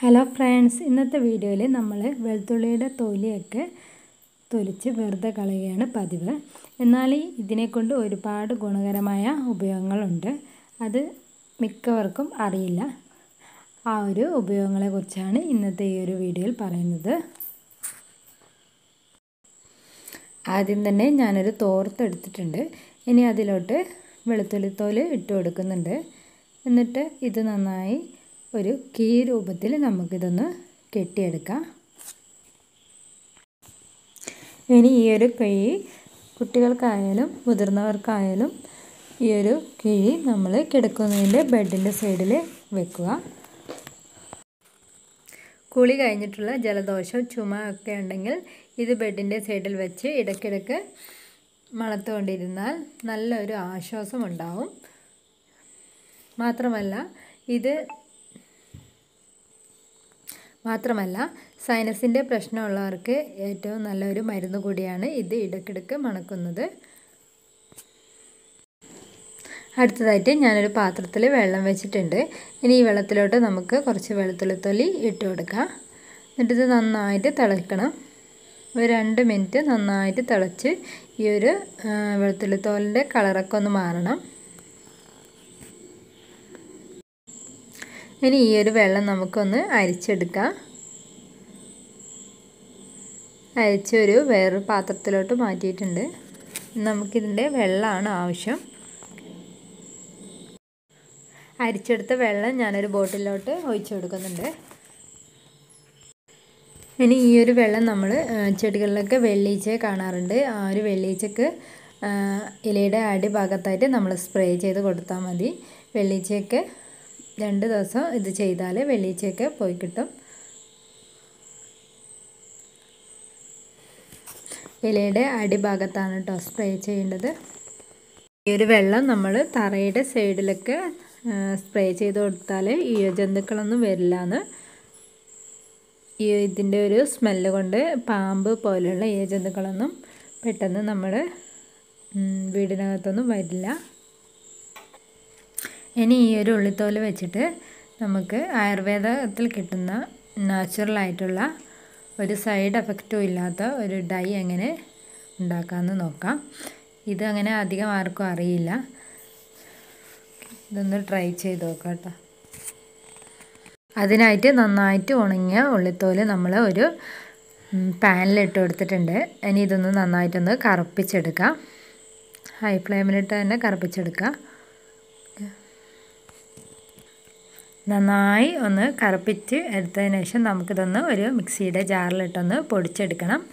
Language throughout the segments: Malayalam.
ഹലോ ഫ്രണ്ട്സ് ഇന്നത്തെ വീഡിയോയിൽ നമ്മൾ വെളുത്തുള്ളിയുടെ തൊലിയൊക്കെ തൊലിച്ച് വെറുതെ കളയുകയാണ് പതിവ് എന്നാൽ ഇതിനെക്കൊണ്ട് ഒരുപാട് ഗുണകരമായ ഉപയോഗങ്ങളുണ്ട് അത് മിക്കവർക്കും അറിയില്ല ആ ഒരു ഉപയോഗങ്ങളെക്കുറിച്ചാണ് ഇന്നത്തെ ഈ ഒരു വീഡിയോയിൽ പറയുന്നത് ആദ്യം തന്നെ ഞാനൊരു തോർത്ത് എടുത്തിട്ടുണ്ട് ഇനി അതിലോട്ട് വെളുത്തുള്ളിത്തോല് ഇട്ട് കൊടുക്കുന്നുണ്ട് എന്നിട്ട് ഇത് നന്നായി ഒരു കീ രൂപത്തിൽ നമുക്കിതൊന്ന് കെട്ടിയെടുക്കാം ഇനി ഈ ഒരു കിഴി കുട്ടികൾക്കായാലും മുതിർന്നവർക്കായാലും ഈ ഒരു കിഴി നമ്മൾ കിടക്കുന്നതിൻ്റെ ബെഡിൻ്റെ സൈഡിൽ വെക്കുക കുളി കഴിഞ്ഞിട്ടുള്ള ജലദോഷം ചുമ ഒക്കെ ഉണ്ടെങ്കിൽ ഇത് ബെഡിൻ്റെ സൈഡിൽ വെച്ച് ഇടയ്ക്കിടയ്ക്ക് മണത്തുകൊണ്ടിരുന്നാൽ നല്ലൊരു ആശ്വാസം ഉണ്ടാവും മാത്രമല്ല ഇത് മാത്രമല്ല സൈനസിൻ്റെ പ്രശ്നമുള്ളവർക്ക് ഏറ്റവും നല്ലൊരു മരുന്ന് കൂടിയാണ് ഇത് ഇടയ്ക്കിടയ്ക്ക് മണക്കുന്നത് അടുത്തതായിട്ട് ഞാനൊരു പാത്രത്തിൽ വെള്ളം വെച്ചിട്ടുണ്ട് ഇനി ഈ വെള്ളത്തിലോട്ട് നമുക്ക് കുറച്ച് വെളുത്തുള്ളിത്തൊലി ഇട്ട് കൊടുക്കാം എന്നിട്ടിത് നന്നായിട്ട് തിളയ്ക്കണം ഒരു രണ്ട് മിനിറ്റ് നന്നായിട്ട് തിളച്ച് ഈ ഒരു വെളുത്തുള്ളിത്തോലിൻ്റെ കളറൊക്കെ ഒന്ന് മാറണം ഇനി ഈ ഒരു വെള്ളം നമുക്കൊന്ന് അരിച്ചെടുക്കാം അരിച്ചൊരു വേറൊരു പാത്രത്തിലോട്ട് മാറ്റിയിട്ടുണ്ട് നമുക്കിതിൻ്റെ വെള്ളമാണ് ആവശ്യം അരിച്ചെടുത്ത വെള്ളം ഞാനൊരു ബോട്ടിലോട്ട് ഒഴിച്ചു കൊടുക്കുന്നുണ്ട് ഇനി ഈ ഒരു വെള്ളം നമ്മൾ ചെടികളിലൊക്കെ വെള്ളീച്ച കാണാറുണ്ട് ആ ഒരു വെള്ളീച്ചക്ക് ഇലയുടെ അടിഭാഗത്തായിട്ട് നമ്മൾ സ്പ്രേ ചെയ്ത് കൊടുത്താൽ മതി വെള്ളീച്ചയൊക്കെ രണ്ട് ദിവസം ഇത് ചെയ്താൽ വെള്ളീച്ചയൊക്കെ പോയി കിട്ടും ഇലയുടെ അടിഭാഗത്താണ് കേട്ടോ സ്പ്രേ ചെയ്യേണ്ടത് ഈ ഒരു വെള്ളം നമ്മൾ തറയുടെ സൈഡിലൊക്കെ സ്പ്രേ ചെയ്ത് കൊടുത്താൽ ഈ ജന്തുക്കളൊന്നും വരില്ല എന്ന് ഈ ഇതിൻ്റെ ഒരു സ്മെല്ല് കൊണ്ട് പാമ്പ് പോലെയുള്ള ഈ ജന്തുക്കളൊന്നും പെട്ടെന്ന് നമ്മൾ വീടിനകത്തൊന്നും വരില്ല ഇനി ഈ ഒരു ഉള്ളിത്തോല് വെച്ചിട്ട് നമുക്ക് ആയുർവേദത്തിൽ കിട്ടുന്ന നാച്ചുറലായിട്ടുള്ള ഒരു സൈഡ് എഫക്റ്റും ഇല്ലാത്ത ഒരു ഡൈ എങ്ങനെ ഉണ്ടാക്കാമെന്ന് നോക്കാം ഇത് അങ്ങനെ അധികം ആർക്കും അറിയില്ല ഇതൊന്ന് ട്രൈ ചെയ്ത് നോക്കാം കേട്ടോ അതിനായിട്ട് നന്നായിട്ട് ഉണങ്ങിയ ഉള്ളിത്തോല് നമ്മൾ ഒരു പാനിലിട്ട് കൊടുത്തിട്ടുണ്ട് ഇനി ഇതൊന്ന് നന്നായിട്ടൊന്ന് കറുപ്പിച്ചെടുക്കാം ഹൈ ഫ്ലെയിമിലിട്ട് തന്നെ കറുപ്പിച്ചെടുക്കുക നന്നായി ഒന്ന് കറുപ്പിച്ച് എടുത്തതിന് ശേഷം നമുക്കിതൊന്ന് ഒരു മിക്സിയുടെ ജാറിലിട്ടൊന്ന് പൊടിച്ചെടുക്കണം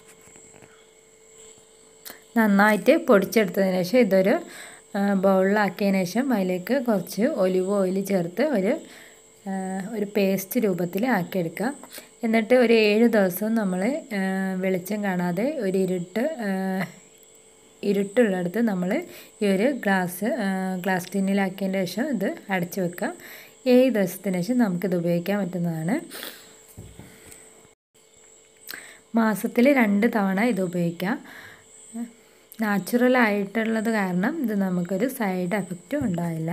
നന്നായിട്ട് പൊടിച്ചെടുത്തതിന് ശേഷം ഇതൊരു ബൗളിലാക്കിയതിന് ശേഷം അതിലേക്ക് കുറച്ച് ഒലിവ് ഓയിൽ ചേർത്ത് ഒരു ഒരു പേസ്റ്റ് രൂപത്തിൽ ആക്കിയെടുക്കുക എന്നിട്ട് ഒരു ഏഴ് ദിവസം നമ്മൾ വെളിച്ചം കാണാതെ ഒരു ഇരുട്ട് ഇരുട്ടുള്ളിടത്ത് നമ്മൾ ഈ ഒരു ഗ്ലാസ് ഗ്ലാസ് ടിന്നിലാക്കിയതിന് ശേഷം ഇത് അടച്ചു വെക്കുക ഏഴ് ദിവസത്തിന് ശേഷം നമുക്കിത് ഉപയോഗിക്കാൻ പറ്റുന്നതാണ് മാസത്തിൽ രണ്ട് തവണ ഇത് ഉപയോഗിക്കാം നാച്ചുറൽ ആയിട്ടുള്ളത് കാരണം ഇത് നമുക്കൊരു സൈഡ് എഫക്റ്റും ഉണ്ടാവില്ല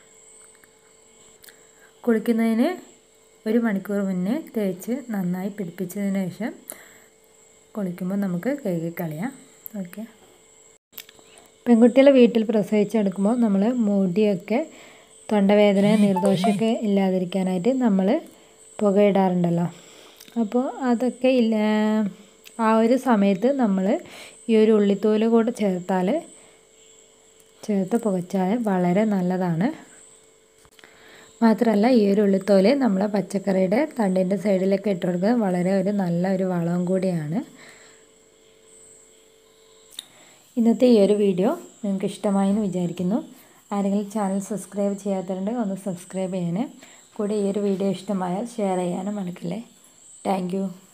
കുളിക്കുന്നതിന് ഒരു മണിക്കൂർ മുന്നേ തേച്ച് നന്നായി പിടിപ്പിച്ചതിന് ശേഷം കുളിക്കുമ്പോൾ നമുക്ക് കഴുകിക്കളയാം ഓക്കെ പെൺകുട്ടികളെ വീട്ടിൽ പ്രസവിച്ചെടുക്കുമ്പോൾ നമ്മൾ മുടിയൊക്കെ തൊണ്ടവേദന നീർദോഷമൊക്കെ ഇല്ലാതിരിക്കാനായിട്ട് നമ്മൾ പുകയിടാറുണ്ടല്ലോ അപ്പോൾ അതൊക്കെ ഇല്ല ആ ഒരു സമയത്ത് നമ്മൾ ഈ ഒരു ഉള്ളിത്തോല് കൂടെ ചേർത്താൽ ചേർത്ത് പുകച്ചാൽ വളരെ നല്ലതാണ് മാത്രമല്ല ഈ ഒരു ഉള്ളിത്തോല് നമ്മൾ പച്ചക്കറിയുടെ തണ്ടിൻ്റെ സൈഡിലൊക്കെ ഇട്ട് കൊടുക്കുന്നത് വളരെ ഒരു നല്ല ഒരു വളവും കൂടിയാണ് ഇന്നത്തെ ഈ ഒരു വീഡിയോ നിങ്ങൾക്ക് ഇഷ്ടമായി എന്ന് വിചാരിക്കുന്നു ആരെങ്കിലും ചാനൽ സബ്സ്ക്രൈബ് ചെയ്യാത്തവരുണ്ടെങ്കിൽ ഒന്ന് സബ്സ്ക്രൈബ് ചെയ്യണേ കൂടെ ഈ ഒരു വീഡിയോ ഇഷ്ടമായാൽ ഷെയർ ചെയ്യാനും മറക്കില്ലേ താങ്ക്